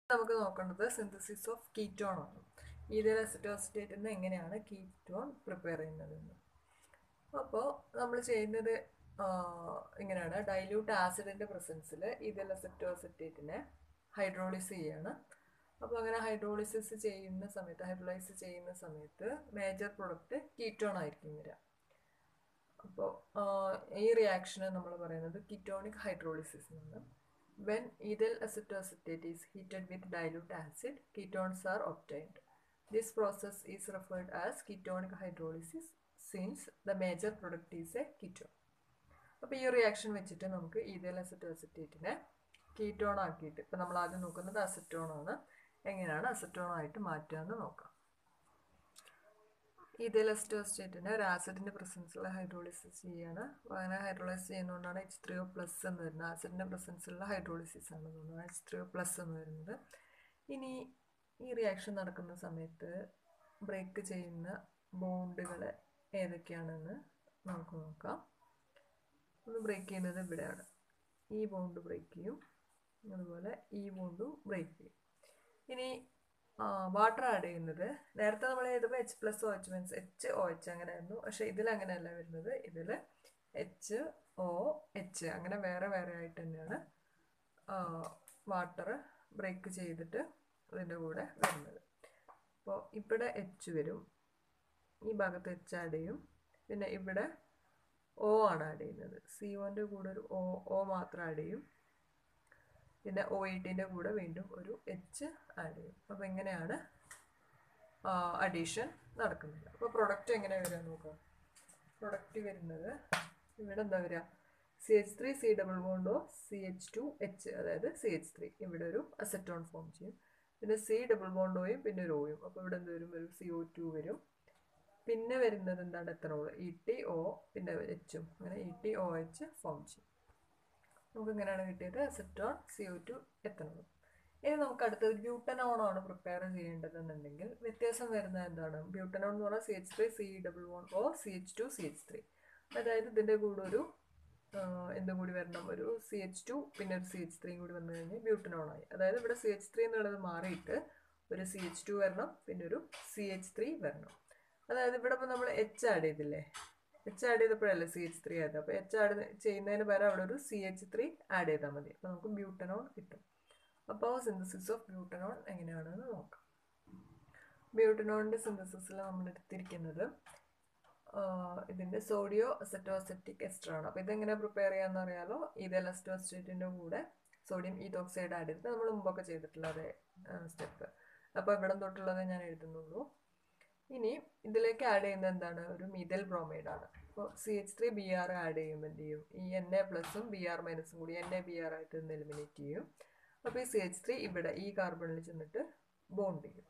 നമുക്ക് നോക്കേണ്ടത് synthesis of ketone ആണ് ഈതൽ അസിറ്റോസിറ്റേറ്റിൽ നിന്ന് എങ്ങനെയാണ് കീറ്റോൺ പ്രിപ്പയർ ചെയ്യുന്നതെന്ന് അപ്പോൾ നമ്മൾ ചെയ്യുന്നത് ആ, ഇങ്ങനെയാണ് ഡൈല്യൂട്ട് ആസിഡിൻ്റെ പ്രസൻസിൽ ഈതൽ അസിറ്റോസിറ്റേറ്റിനെ ഹൈഡ്രോളിസ് ചെയ്യാണ് അപ്പോൾ അങ്ങനെ ഹൈഡ്രോളിസിസ് ചെയ്യുന്ന സമയത്ത് ഹൈഡ്രോളൈസ് ചെയ്യുന്ന സമയത്ത് മേജർ പ്രൊഡക്റ്റ് കീറ്റോൺ ആയിരിക്കും വരിക അപ്പോൾ ഈ റിയാക്ഷന് നമ്മൾ പറയുന്നത് കീറ്റോണിക് ഹൈഡ്രോളിസിസ് എന്നാണ് when ethyl acetoacetate is heated with dilute acid ketones are obtained this process is referred as ketonic hydrolysis since the major product is a ketone അപ്പോൾ ഈ റിയാക്ഷൻ വെച്ചിട്ട് നമുക്ക് ഈതൽ അസിറ്റോസിറ്റേറ്റിനെ കീറ്റോൺ ആക്കിയിട്ട് ഇപ്പം നമ്മൾ ആദ്യം നോക്കുന്നത് അസറ്റോൺ ആണ് എങ്ങനെയാണ് അസറ്റോൺ ആയിട്ട് മാറ്റുക എന്ന് നോക്കാം ഈതൽ അസിറ്റോസിറ്റേറ്റിനെ ഒരു ആസിഡിൻ്റെ പ്രസൻസിലുള്ള ഹൈഡ്രോളിസിസ് ചെയ്യാണ് അപ്പോൾ അങ്ങനെ ഹൈഡ്രോളൈസ് ചെയ്യുന്നതുകൊണ്ടാണ് എച്ച് ത്രീ ഒ പ്ലസ് എന്ന് വരുന്നത് ആസിഡിൻ്റെ പ്രസൻസിലുള്ള ഹൈഡ്രോളിസിസ് ആണ് തോന്നുന്നത് എച്ച് ത്രീ ഒ പ്ലസ് എന്ന് വരുന്നത് ഇനി ഈ റിയാക്ഷൻ നടക്കുന്ന സമയത്ത് ബ്രേക്ക് ചെയ്യുന്ന ബോണ്ടുകൾ ഏതൊക്കെയാണെന്ന് നമുക്ക് നോക്കാം ഒന്ന് ബ്രേക്ക് ചെയ്യുന്നത് ഇവിടെയാണ് ഈ ബോണ്ട് ബ്രേക്ക് ചെയ്യും അതുപോലെ ഈ ബോണ്ടും ബ്രേക്ക് ചെയ്യും ഇനി വാട്ടർ ആഡ് ചെയ്യുന്നത് നേരത്തെ നമ്മൾ ചെയ്തപ്പോൾ H plus O H means H O H അങ്ങനെയായിരുന്നു പക്ഷേ ഇതിൽ അങ്ങനെയല്ല വരുന്നത് ഇതിൽ എച്ച് ഒ എച്ച് അങ്ങനെ വേറെ വേറെ ആയിട്ട് തന്നെയാണ് വാട്ടർ ബ്രേക്ക് ചെയ്തിട്ട് അതിൻ്റെ കൂടെ വരുന്നത് അപ്പോൾ ഇവിടെ എച്ച് വരും ഈ ഭാഗത്ത് എച്ച് ആഡ് ചെയ്യും പിന്നെ ഇവിടെ ഒ ആണ് ആഡ് ചെയ്യുന്നത് സി ഒൻ്റെ കൂടെ ഒരു ഒ ഒ മാത്രം ആഡ് ചെയ്യും പിന്നെ ഒ എയ്റ്റിൻ്റെ കൂടെ വീണ്ടും ഒരു എച്ച് ആഡ് ചെയ്യും അപ്പോൾ ഇങ്ങനെയാണ് അഡീഷൻ നടക്കുന്നത് അപ്പോൾ പ്രൊഡക്റ്റ് എങ്ങനെ വരിക നോക്കാം പ്രൊഡക്റ്റ് വരുന്നത് ഇവിടെ എന്താ വരിക C H three C double bond O C H two H അതായത് സി എച്ച് ത്രീ ഇവിടെ ഒരു അസറ്റോൺ ഫോം ചെയ്യും പിന്നെ സി ഡബിൾ ബോണ്ടോയും പിന്നെ ഒരു ഓയും അപ്പോൾ ഇവിടെ എന്ത് വരും ഒരു സി ഒ ടു വരും പിന്നെ വരുന്നത് എന്താണ് എത്തനോൾ ഇ ടി ഒ പിന്നെ എച്ചും അങ്ങനെ E T O H form ചെയ്യും നമുക്ക് ഇങ്ങനെയാണ് കിട്ടിയത് acetone C O two ethanol ഇനി നമുക്ക് അടുത്തത് ബ്യൂട്ടനോൺ ആണ് പ്രിപ്പയർ ചെയ്യേണ്ടതെന്നുണ്ടെങ്കിൽ വ്യത്യാസം വരുന്നത് എന്താണ് ബ്യൂട്ടനോൺ എന്ന് പറഞ്ഞാൽ C H three C double one O C H two C H three അതായത് ഇതിൻ്റെ കൂടെ ഒരു എന്തും കൂടി വരണം ഒരു സി എച്ച് ടു പിന്നെ ഒരു സി എച്ച് ത്രീയും കൂടി വന്നു കഴിഞ്ഞാൽ ബ്യൂട്ടനോൺ ആയി അതായത് ഇവിടെ സി എച്ച് ത്രീ എന്നുള്ളത് മാറിയിട്ട് ഒരു സി എച്ച് ടു വരണം പിന്നെ ഒരു സി എച്ച് ത്രീ വരണം അതായത് ഇവിടെ ഇപ്പോൾ നമ്മൾ എച്ച് ആഡ് ചെയ്തില്ലേ എച്ച് ആഡ് ചെയ്തപ്പോഴല്ലേ സി എച്ച് ത്രീ ആയത് അപ്പോൾ എച്ച് ആഡ് ചെയ്യുന്നതിന് പകരം അവിടെ ഒരു സി എച്ച് ത്രീ ആഡ് ചെയ്താൽ മതി അപ്പോൾ നമുക്ക് ബ്യൂട്ടനോൺ കിട്ടും അപ്പോൾ സിന്തസിസ് ഓഫ് ബ്യൂട്ടനോൺ എങ്ങനെയാണെന്ന് നോക്കാം ബ്യൂട്ടനോണിൻ്റെ സിന്തസിസിൽ നമ്മൾ എടുത്തിരിക്കുന്നത് ഇതിൻ്റെ സോഡിയോ അസറ്റോസെറ്റിക് എസ്റ്റർ ആണ് അപ്പോൾ ഇതെങ്ങനെ പ്രിപ്പയർ ചെയ്യാമെന്ന് അറിയാലോ ഇത് എലസ്റ്റോസ്റ്റേറ്റിൻ്റെ കൂടെ സോഡിയം ഈതോക്സൈഡ് ആഡ് ചെയ്തിട്ട് നമ്മൾ മുമ്പൊക്കെ ചെയ്തിട്ടുള്ള അതേ സ്റ്റെപ്പ് അപ്പോൾ ഇവിടെ തൊട്ടുള്ളത് ഞാൻ എഴുതുന്നുള്ളൂ ഇനി ഇതിലേക്ക് ആഡ് ചെയ്യുന്നത് എന്താണ് ഒരു മീതൽ ബ്രോമൈഡ് ആണ് അപ്പോൾ C H three B R add ചെയ്യുമ്പോൾ എന്ത് ചെയ്യും ഈ എൻ എ പ്ലസും ബി ആർ മൈനസും കൂടി എൻ എ ബി ആർ ആയിട്ട് ഒന്ന് എലിമിനേറ്റ് ചെയ്യും അപ്പോൾ ഈ സി എച്ച് ത്രീ ഇവിടെ ഈ കാർബണിൽ ചെന്നിട്ട് ബോണ്ട് ചെയ്യും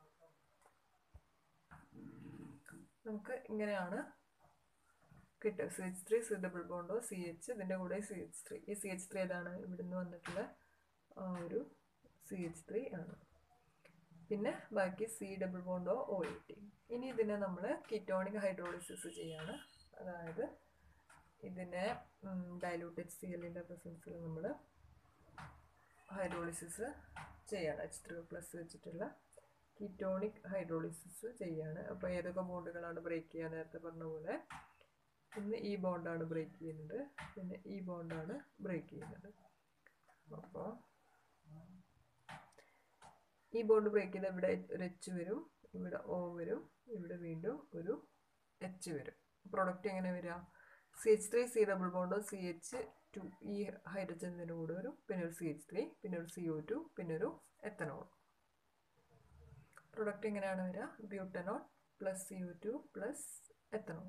നമുക്ക് ഇങ്ങനെയാണ് കിട്ടുക C H three C double bond O C H ഇതിൻ്റെ കൂടെ സി എച്ച് ത്രീ ഈ സി എച്ച് ത്രീ ഏതാണ് ഇവിടുന്ന് വന്നിട്ടുള്ള ആ ഒരു സി എച്ച് ത്രീ ആണ് പിന്നെ ബാക്കി C double bond O O eighty ഇനി ഇതിനെ നമ്മൾ കീറ്റോണിക് ഹൈഡ്രോളിസിസ് ചെയ്യാണ് അതായത് ഇതിനെ ഡൈലൂട്ട് എച്ച് സി എല്ലിൻ്റെ പ്രസൻസിൽ നമ്മൾ ഹൈഡ്രോളിസിസ് ചെയ്യാണ് എച്ച് ത്രീ പ്ലസ് വെച്ചിട്ടുള്ള കീറ്റോണിക് ഹൈഡ്രോളിസിസ് ചെയ്യാണ് അപ്പോൾ ഏതൊക്കെ ബോണ്ടുകളാണ് ബ്രേക്ക് ചെയ്യുക നേരത്തെ പറഞ്ഞ പോലെ ഇന്ന് ഈ ബോണ്ടാണ് ബ്രേക്ക് ചെയ്യുന്നത് പിന്നെ ഈ ബോണ്ടാണ് ബ്രേക്ക് ചെയ്യുന്നത് അപ്പോൾ ഈ ബോണ്ട് ബ്രേക്ക് ചെയ്താൽ ഇവിടെ ഒരു എച്ച് വരും ഇവിടെ ഒ വരും ഇവിടെ വീണ്ടും ഒരു എച്ച് വരും പ്രൊഡക്റ്റ് എങ്ങനെ വരിക C H three C double bond O C H two ഈ ഹൈഡ്രജൻ്റെ കൂടെ വരും പിന്നെ ഒരു സി എച്ച് ത്രീ പിന്നെ ഒരു സി ഒ ടു പിന്നെ ഒരു എത്തനോൾ പ്രൊഡക്റ്റ് എങ്ങനെയാണ് വരിക butanol plus C O two plus ethanol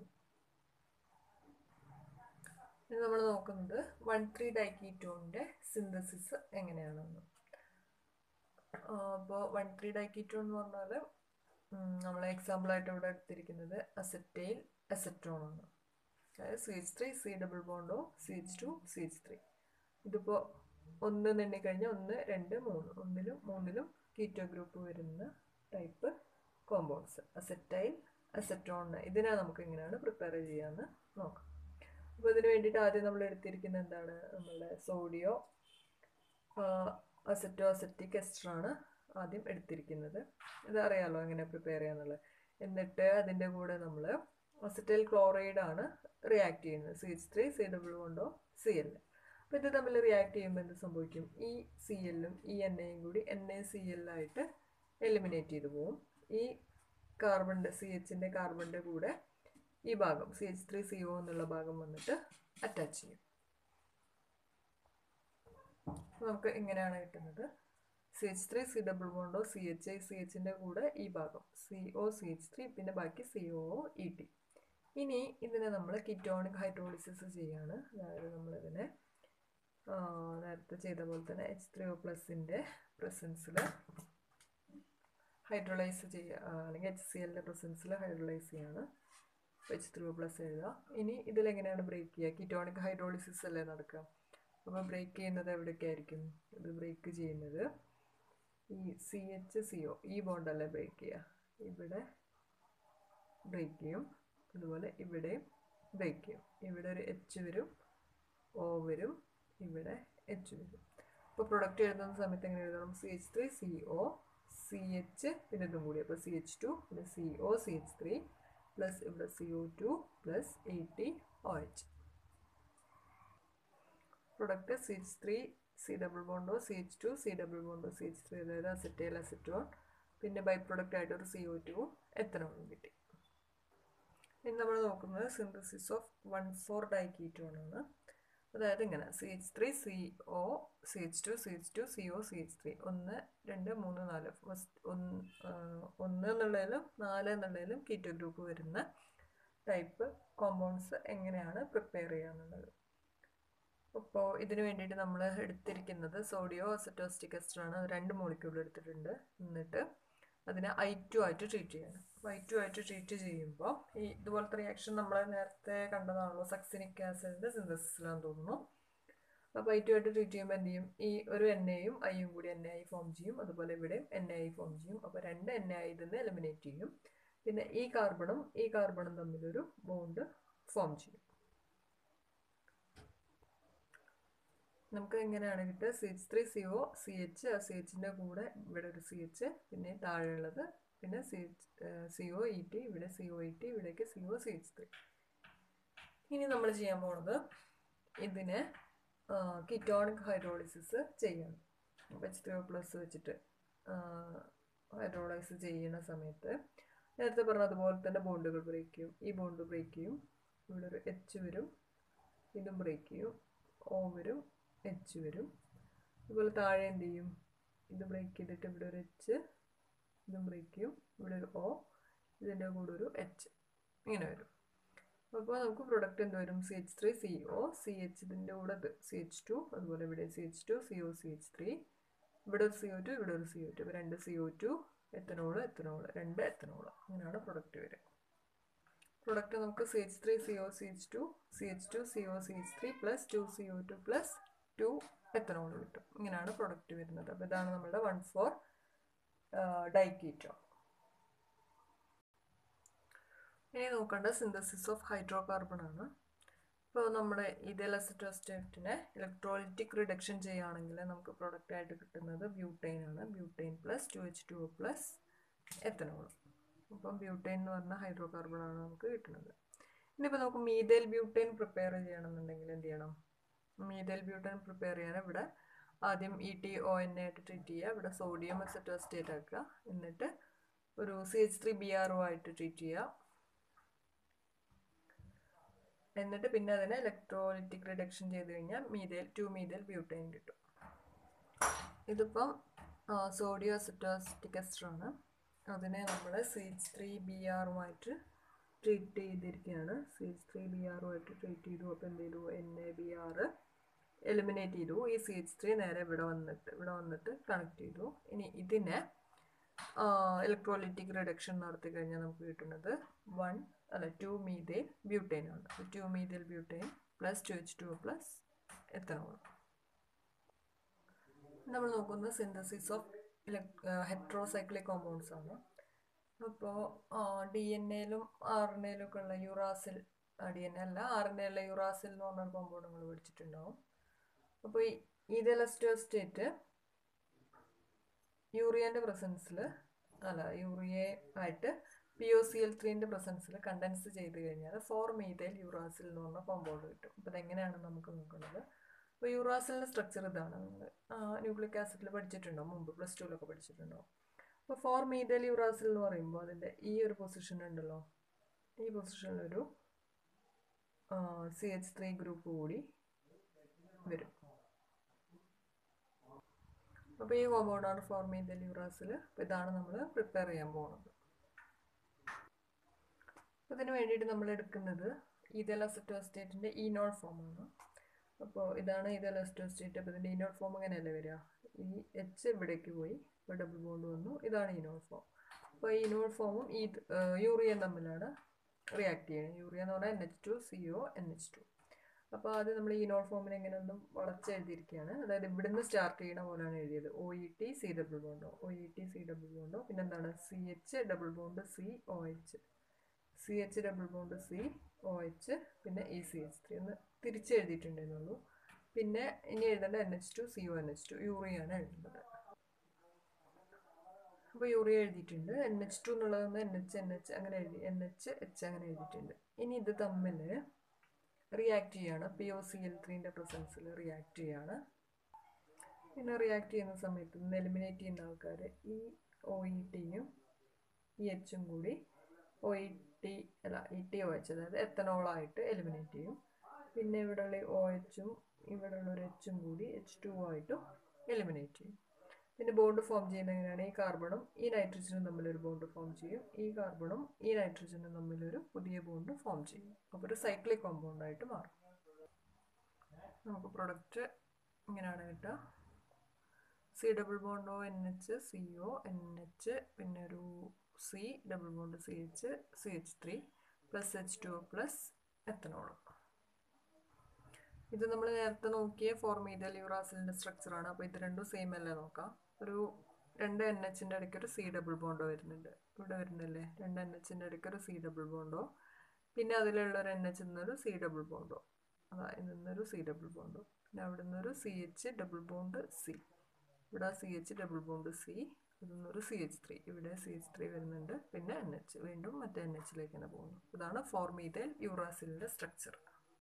ഇനി നമ്മൾ നോക്കുന്നത് വൺ ത്രീ ഡൈക്കീറ്റോണിൻ്റെ സിന്തസിസ് എങ്ങനെയാണെന്ന് അപ്പോൾ വൺ ത്രീ ഡൈക്കീറ്റോൺ എന്ന് പറഞ്ഞാൽ നമ്മൾ എക്സാമ്പിളായിട്ട് ഇവിടെ എടുത്തിരിക്കുന്നത് അസറ്റൈൽ അസറ്റോൺ ആണ് അതായത് C H three C double bond O C H two C H three ഇതിപ്പോൾ ഒന്ന് എണ്ണിക്കഴിഞ്ഞാൽ ഒന്ന് രണ്ട് മൂന്ന് ഒന്നിലും മൂന്നിലും കീറ്റോ ഗ്രൂപ്പ് വരുന്ന ടൈപ്പ് കോമ്പൗണ്ട്സ് അസറ്റൈൽ അസറ്റോൺ ഇതിനെ നമുക്ക് എങ്ങനെയാണ് പ്രിപ്പയർ ചെയ്യാമെന്ന് നോക്കാം അപ്പോൾ ഇതിന് വേണ്ടിയിട്ട് ആദ്യം നമ്മൾ എടുത്തിരിക്കുന്നത് എന്താണ് നമ്മളുടെ സോഡിയോ അസറ്റോ അസറ്റിക് എസ്റ്റർ ആണ് ആദ്യം എടുത്തിരിക്കുന്നത് ഇതറിയാലോ എങ്ങനെ പ്രിപ്പയർ ചെയ്യാന്നുള്ളത് എന്നിട്ട് അതിൻ്റെ കൂടെ നമ്മൾ അസറ്റൈൽ ക്ലോറൈഡ് ആണ് റിയാക്ട് ചെയ്യുന്നത് C H three C double bond O C L അപ്പോൾ ഇത് തമ്മിൽ റിയാക്ട് ചെയ്യുമ്പോൾ എന്ത് സംഭവിക്കും ഈ സി എല്ലും ഈ എൻ എയും കൂടി എൻ എ സി എല്ലായിട്ട് എലിമിനേറ്റ് ചെയ്തു പോകും ഈ കാർബണിൻ്റെ സി എച്ചിൻ്റെ കാർബണിൻ്റെ കൂടെ ഈ ഭാഗം C H three C O എന്നുള്ള ഭാഗം വന്നിട്ട് അറ്റാച്ച് ചെയ്യും നമുക്ക് ഇങ്ങനെയാണ് കിട്ടുന്നത് C H three C double bond O C H I C എച്ചിൻ്റെ കൂടെ ഈ ഭാഗം C O C H three പിന്നെ ബാക്കി സി ഒ ഇ ടി ഇനി ഇതിനെ നമ്മൾ കിറ്റോണിക് ഹൈഡ്രോളിസിസ് ചെയ്യാണ് അതായത് നമ്മളിതിനെ നേരത്തെ ചെയ്ത പോലെ തന്നെ എച്ച് ത്രീ ഒ പ്ലസിൻ്റെ പ്രസൻസിൽ ഹൈഡ്രോളൈസ് ചെയ്യുക അല്ലെങ്കിൽ എച്ച് സി എല്ലിൻ്റെ പ്രസൻസിൽ ഹൈഡ്രോളൈസ് ചെയ്യാണ് എച്ച് ത്രീ ഒ പ്ലസ് എഴുതുക ഇനി ഇതിലെങ്ങനെയാണ് ബ്രേക്ക് ചെയ്യുക കിറ്റോണിക് ഹൈഡ്രോളിസിസ് അല്ലേ നടക്കുക അപ്പോൾ ബ്രേക്ക് ചെയ്യുന്നത് എവിടെയൊക്കെ ആയിരിക്കും ഇത് ബ്രേക്ക് ചെയ്യുന്നത് ഈ സി എച്ച് സി ഒ ഈ ബോണ്ടല്ലേ ബ്രേക്ക് ചെയ്യുക ഇവിടെ ബ്രേക്ക് ചെയ്യും അതുപോലെ ഇവിടെയും ബ്രേക്ക് ചെയ്യും ഇവിടെ ഒരു എച്ച് വരും ഒ വരും ഇവിടെ എച്ച് വരും അപ്പോൾ പ്രൊഡക്റ്റ് എഴുതുന്ന സമയത്ത് എങ്ങനെ എഴുതണം C H three C O C H പിന്നെ ഇതും കൂടി അപ്പോൾ സി എച്ച് ടു പിന്നെ C O C H three plus ഇവിടെ C O two plus eighty O H product C H three C double bond O C H two C double bond O C H three അതായത് acetyl acetone പിന്നെ by product ആയിട്ട് ഒരു C O ടുവും എത്തനോളും കിട്ടി ഇനി നമ്മൾ നോക്കുന്നത് synthesis of one four diketone ആണ് അതായത് ഇങ്ങനെ C H three C O C H two C H two C O C H three ഒന്ന് രണ്ട് മൂന്ന് നാല് ഫസ്റ്റ് ഒന്ന് ഒന്ന് എന്നുള്ളതിലും നാല് എന്നുള്ളതിലും കീറ്റോ ഗ്രൂപ്പ് വരുന്ന ടൈപ്പ് കോമ്പൗണ്ട്സ് എങ്ങനെയാണ് പ്രിപ്പയർ ചെയ്യാന്നുള്ളത് അപ്പോൾ ഇതിന് വേണ്ടിയിട്ട് നമ്മൾ എടുത്തിരിക്കുന്നത് സോഡിയോ അസറ്റോസ്റ്റിക് എസ്റ്റർ ആണ് രണ്ട് മോളിക്യൂൾ എടുത്തിട്ടുണ്ട് എന്നിട്ട് അതിനെ ഐ ടു ആയിട്ട് ട്രീറ്റ് ചെയ്യണം അപ്പോൾ ഐ ടു ആയിട്ട് ട്രീറ്റ് ചെയ്യുമ്പോൾ ഈ ഇതുപോലത്തെ റിയാക്ഷൻ നമ്മൾ നേരത്തെ കണ്ടതാണല്ലോ സക്സിനിക് ആസിഡിൻ്റെ സിന്തസിസിലാന്ന് തോന്നുന്നു അപ്പോൾ ഐ ടു ആയിട്ട് ട്രീറ്റ് ചെയ്യുമ്പോൾ എന്ത് ചെയ്യും ഈ ഒരു എൻ എയും ഐയും കൂടി എൻ ഐ ഫോം ചെയ്യും അതുപോലെ ഇവിടെയും എൻ ഐ ഫോം ചെയ്യും അപ്പോൾ രണ്ട് എൻ ഐ ഇതിന്ന് എലിമിനേറ്റ് ചെയ്യും പിന്നെ ഈ കാർബണും ഈ കാർബണും തമ്മിലൊരു ബോണ്ട് ഫോം ചെയ്യും നമുക്ക് എങ്ങനെയാണ് കിട്ടുക C H three C O C H ആ സി എച്ചിൻ്റെ കൂടെ ഇവിടെ ഒരു സി എച്ച് പിന്നെ താഴെയുള്ളത് പിന്നെ C H C O E T ഇവിടെ സി ഒ ഇ ടി ഇവിടേക്ക് C O C H three ഇനി നമ്മൾ ചെയ്യാൻ പോകുന്നത് ഇതിനെ കിറ്റോണിക് ഹൈഡ്രോളിസിസ് ചെയ്യണം അപ്പോൾ എച്ച് ത്രീ ഒ പ്ലസ് വെച്ചിട്ട് ഹൈഡ്രോളൈസ് ചെയ്യുന്ന സമയത്ത് നേരത്തെ പറഞ്ഞതുപോലെ തന്നെ ബോണ്ടുകൾ ബ്രേക്ക് ചെയ്യും ഈ ബോണ്ട് ബ്രേക്ക് ചെയ്യും ഇവിടെ ഒരു എച്ച് വരും ഇതും ബ്രേക്ക് ചെയ്യും ഓ വരും എച്ച് വരും അതുപോലെ താഴെ എന്ത് ചെയ്യും ഇത് ബ്രേക്ക് ചെയ്തിട്ട് ഇവിടെ ഒരു എച്ച് ഇതും ബ്രേക്ക് ചെയ്യും ഇവിടെ ഒരു ഒ ഇതിൻ്റെ കൂടെ ഒരു എച്ച് ഇങ്ങനെ വരും അപ്പോൾ നമുക്ക് പ്രൊഡക്റ്റ് എന്ത് വരും C H three C O C H ഇതിൻ്റെ കൂടെ സി എച്ച് ടു അതുപോലെ ഇവിടെ C H two C O C H three ഇവിടെ ഒരു സി ഒ ടു ഇവിടെ ഒരു സി ഒ ടു രണ്ട് C O two ethanol ethanol രണ്ട് എത്തനോള് അങ്ങനെയാണ് പ്രൊഡക്റ്റ് വരിക പ്രൊഡക്റ്റ് നമുക്ക് C H three C O C H two C H two C O C H three plus two C O two plus two ethanol കിട്ടും ഇങ്ങനെയാണ് product വരുന്നത് അപ്പോൾ ഇതാണ് നമ്മുടെ വൺ ഫോർ ഡൈക്കീറ്റോ ഇനി നോക്കേണ്ട സിന്തസിസ് ഓഫ് ഹൈഡ്രോ കാർബൺ ആണ് ഇപ്പോൾ നമ്മുടെ ഇതൽ അസറ്റോസ്റ്റേറ്റിനെ ഇലക്ട്രോളിറ്റിക് റിഡക്ഷൻ ചെയ്യുകയാണെങ്കിൽ നമുക്ക് പ്രൊഡക്റ്റ് ആയിട്ട് കിട്ടുന്നത് ബ്യൂട്ടൈൻ ആണ് butyne plus two H two plus ethanol അപ്പം ബ്യൂട്ടൈൻ എന്ന് പറഞ്ഞ ഹൈഡ്രോ കാർബൺ ആണ് നമുക്ക് കിട്ടുന്നത് ഇനിയിപ്പോൾ നമുക്ക് മീതേൽ ബ്യൂട്ടൈൻ പ്രിപ്പയർ ചെയ്യണമെന്നുണ്ടെങ്കിൽ എന്ത് ചെയ്യണം മീതേൽ ബ്യൂട്ടൈൻ പ്രിപ്പയർ ചെയ്യാൻ ഇവിടെ ആദ്യം ഇ ടി ഒ എൻ ആയിട്ട് ട്രീറ്റ് ചെയ്യുക ഇവിടെ സോഡിയം അസറ്റോസ്റ്റേറ്റ് ആക്കുക എന്നിട്ട് ഒരു C H three B R O ആയിട്ട് ട്രീറ്റ് ചെയ്യുക എന്നിട്ട് പിന്നെ അതിനെ ഇലക്ട്രോലിറ്റിക് റിഡക്ഷൻ ചെയ്ത് കഴിഞ്ഞാൽ മീതേൽ ടു മീതേൽ ബ്യൂട്ടൈൻ കിട്ടും ഇതിപ്പം സോഡിയോ അസറ്റോസ്റ്റിക് എസ്റ്റർ ആണ് അതിനെ നമ്മൾ സി എച്ച് ത്രീ ബി ആറുമായിട്ട് ട്രീറ്റ് ചെയ്തിരിക്കുകയാണ് സി എച്ച് ത്രീ ബി ആറുമായിട്ട് ട്രീറ്റ് ചെയ്തു അപ്പോൾ എന്ത് ചെയ്തു N A B R eliminate ചെയ്തു ഈ സി എച്ച് ത്രീ നേരെ ഇവിടെ വന്നിട്ട് ഇവിടെ വന്നിട്ട് കണക്ട് ചെയ്തു ഇനി ഇതിനെ ഇലക്ട്രോലിറ്റിക് റിഡക്ഷൻ നടത്തി കഴിഞ്ഞാൽ നമുക്ക് കിട്ടുന്നത് വൺ അല്ല ടു മീതേൽ ബ്യൂട്ടൈൻ ആണ് two methyl butyne plus two H two plus ethanol നമ്മൾ നോക്കുന്നത് സിന്തസിസ് ഓഫ് ഹെട്രോസൈക്ലിക് കോമ്പൗണ്ട്സ് ആണ് അപ്പോൾ ഡി എൻ എയിലും ആർ എൻ എയിലും ഒക്കെ ഉള്ള യുറാസിൽ ഡി എൻ എ അല്ല ആർ എൻ എയിലെ യുറാസിൽ എന്ന് പറഞ്ഞ കോമ്പൗണ്ട് നമ്മൾ പഠിച്ചിട്ടുണ്ടാവും അപ്പോൾ ഈ ഇതലസ്റ്റോസ്റ്റേറ്റ് യൂറിയൻ്റെ പ്രസൻസിൽ അല്ല യൂറിയ ആയിട്ട് പി ഒ സി എൽ ത്രീൻ്റെ പ്രസൻസിൽ കണ്ടൻസ് ചെയ്ത് കഴിഞ്ഞാൽ ഫോർ മീതൈൽ യൂറാസിൽ എന്ന് പറഞ്ഞ കോമ്പൗണ്ട് കിട്ടും അപ്പോൾ അതെങ്ങനെയാണ് നമുക്ക് നോക്കുന്നത് അപ്പോൾ യൂറാസിലിൻ്റെ സ്ട്രക്ചർ ഇതാണ് നിങ്ങൾ ന്യൂക്ലിക് ആസിഡിൽ പഠിച്ചിട്ടുണ്ടോ മുമ്പ് പ്ലസ് ടുവിലൊക്കെ പഠിച്ചിട്ടുണ്ടോ അപ്പോൾ ഫോർ മീതൈൽ യൂറാസിൽ എന്ന് പറയുമ്പോൾ അതിൻ്റെ ഈ ഒരു പൊസിഷൻ ഉണ്ടല്ലോ ഈ പൊസിഷനിലൊരു സി എച്ച് ത്രീ ഗ്രൂപ്പ് കൂടി വരും അപ്പോൾ ഈ കോമ്പൗണ്ടാണ് ഫോർമീതൽ യൂറാസിൽ അപ്പോൾ ഇതാണ് നമ്മൾ പ്രിപ്പയർ ചെയ്യാൻ പോകുന്നത് അപ്പോൾ ഇതിന് വേണ്ടിയിട്ട് നമ്മൾ എടുക്കുന്നത് ഈതൽ അസറ്റോസ്റ്റേറ്റിൻ്റെ ഈനോൾ ഫോമാണ് അപ്പോൾ ഇതാണ് ഈതൽ അസറ്റോസ്റ്റേറ്റ് അപ്പോൾ ഇതിൻ്റെ ഈനോൾ ഫോം എങ്ങനെയല്ലേ വരിക ഈ എച്ച് ഇവിടേക്ക് പോയി ഇപ്പോൾ ഡബിൾ ബോണ്ട് വന്നു ഇതാണ് ഈനോൾ ഫോം അപ്പോൾ ഈ ഈനോൾ ഫോമും ഈ യൂറിയയും തമ്മിലാണ് റിയാക്ട് ചെയ്യുന്നത് യൂറിയ എന്ന് പറഞ്ഞാൽ N H two C O N H two അപ്പോൾ ആദ്യം നമ്മൾ ഈ നോട്ട് ഫോമിൽ എങ്ങനെ ഒന്നും വളച്ച് എഴുതിയിരിക്കുകയാണ് അതായത് ഇവിടുന്ന് സ്റ്റാർട്ട് ചെയ്യണ പോലെയാണ് എഴുതിയത് O E T C double bond O O E T C double bond O പിന്നെ എന്താണ് C H double bond C O H C H double bond C O H പിന്നെ ഇ സി എച്ച് ത്രീ ഒന്ന് തിരിച്ച് എഴുതിയിട്ടുണ്ടെന്നുള്ളൂ പിന്നെ ഇനി എഴുതേണ്ട N H two C O N H two യൂറിയാണ് എഴുതുന്നത് അപ്പോൾ യൂറിയ എഴുതിയിട്ടുണ്ട് എൻ എച്ച് ടു എന്നുള്ളത് എൻ എച്ച് എൻ എച്ച് അങ്ങനെ എഴുതി എൻ എച്ച് എച്ച് അങ്ങനെ എഴുതിയിട്ടുണ്ട് ഇനി ഇത് തമ്മിൽ റിയാക്ട് ചെയ്യാണ് പി ഒ സി എൽ ത്രീൻ്റെ പ്രസൻസിൽ റിയാക്ട് ചെയ്യാണ് പിന്നെ റിയാക്ട് ചെയ്യുന്ന സമയത്ത് നിന്ന് എലിമിനേറ്റ് ചെയ്യുന്ന ആൾക്കാർ ഈ ഒ ഇ ടിയും ഈ എച്ചും കൂടി ഒ ഇ ടി അല്ല ഇ ടി ഒ എച്ച് അതായത് എത്തനോളായിട്ട് എലിമിനേറ്റ് ചെയ്യും പിന്നെ ഇവിടെയുള്ള ഒ എച്ചും ഇവിടെയുള്ള ഒരു എച്ചും കൂടി എച്ച് ടു ആയിട്ടും എലിമിനേറ്റ് ചെയ്യും പിന്നെ ബോണ്ട് ഫോം ചെയ്യുന്നത് എങ്ങനെയാണ് ഈ കാർബണും ഈ നൈട്രജനും തമ്മിലൊരു ബോണ്ട് ഫോം ചെയ്യും ഈ കാർബണും ഈ നൈട്രജനും തമ്മിലൊരു പുതിയ ബോണ്ട് ഫോം ചെയ്യും അപ്പോൾ ഒരു സൈക്ലിക് കോമ്പൗണ്ടായിട്ട് മാറും നമുക്ക് പ്രൊഡക്റ്റ് ഇങ്ങനെയാണ് കിട്ടുക C double bond O N H C O N H പിന്നെ ഒരു C double bond C H C H three plus H two plus ethanol ഇത് നമ്മൾ നേരത്തെ നോക്കിയ ഫോർമീതൽ യൂറാസിലിൻ്റെ സ്ട്രക്ചറാണ് അപ്പോൾ ഇത് രണ്ടും സെയിം അല്ലേ നോക്കാം ഒരു രണ്ട് എൻ എച്ചിൻ്റെ ഇടയ്ക്ക് ഒരു സി ഡബിൾ ബോണ്ടോ വരുന്നുണ്ട് ഇവിടെ വരുന്നില്ലേ രണ്ട് എൻ എച്ചിൻ്റെ ഇടയ്ക്ക് ഒരു സി ഡബിൾ ബോണ്ടോ പിന്നെ അതിലുള്ള ഒരു എൻ എച്ച് നിന്നൊരു സി ഡബിൾ ബോണ്ടോ അതാ നിന്നൊരു സി ഡബിൾ ബോണ്ടോ പിന്നെ അവിടെ നിന്നൊരു C H double bond C ഇവിടെ C H double bond C ഇതൊന്നൊരു സി എച്ച് ത്രീ ഇവിടെ സി എച്ച് ത്രീ വരുന്നുണ്ട് പിന്നെ എൻ എച്ച് വീണ്ടും മറ്റേ എൻ എച്ചിലേക്ക് തന്നെ പോകുന്നു ഇതാണ് ഫോർമീതൽ യൂറാസിലിൻ്റെ സ്ട്രക്ചർ